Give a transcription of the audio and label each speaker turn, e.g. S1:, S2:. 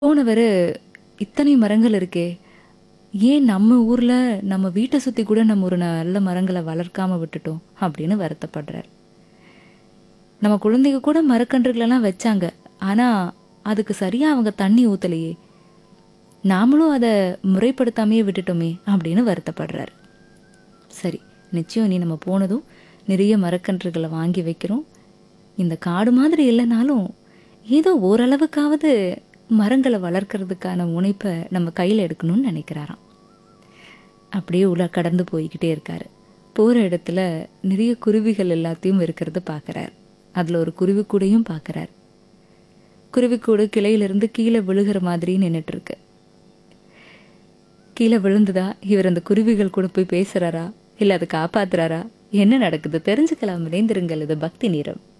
S1: போனவரு இத்தனை மரங்கள் இருக்கே ஏன் நம்ம ஊர்ல நம்ம வீட்டை சுத்தி கூட நம்ம ஒரு நல்ல மரங்களை வளர்க்காம விட்டுட்டோம் அப்படின்னு வருத்தப்படுறார் நம்ம குழந்தைங்க கூட மரக்கன்றுகளெல்லாம் வச்சாங்க ஆனா அதுக்கு சரியா அவங்க தண்ணி ஊத்தலையே நாமளும் அதை முறைப்படுத்தாமையே விட்டுட்டோமே அப்படின்னு வருத்தப்படுறார் சரி நிச்சயம் நீ நம்ம போனதும் நிறைய மரக்கன்றுகளை வாங்கி வைக்கிறோம் இந்த காடு மாதிரி இல்லைனாலும் ஏதோ ஓரளவுக்காவது மரங்களை வளர்க்கறதுக்கான முனைப்பை நம்ம கையில் எடுக்கணும்னு நினைக்கிறாராம் அப்படியே உள்ள கடந்து போய்கிட்டே இருக்காரு போகிற இடத்துல நிறைய குருவிகள் எல்லாத்தையும் இருக்கிறத பார்க்குறார் அதில் ஒரு குருவி கூடையும் பார்க்குறார் குருவிக்கூடு கிளையிலிருந்து கீழே விழுகிற மாதிரி நின்றுட்டு இருக்கு கீழே விழுந்துதா இவர் அந்த குருவிகள் கூட போய் பேசுறாரா இல்லை அதை காப்பாத்துறாரா என்ன நடக்குது தெரிஞ்சுக்கலாம் இணைந்திருங்கள் இது பக்தி நேரம்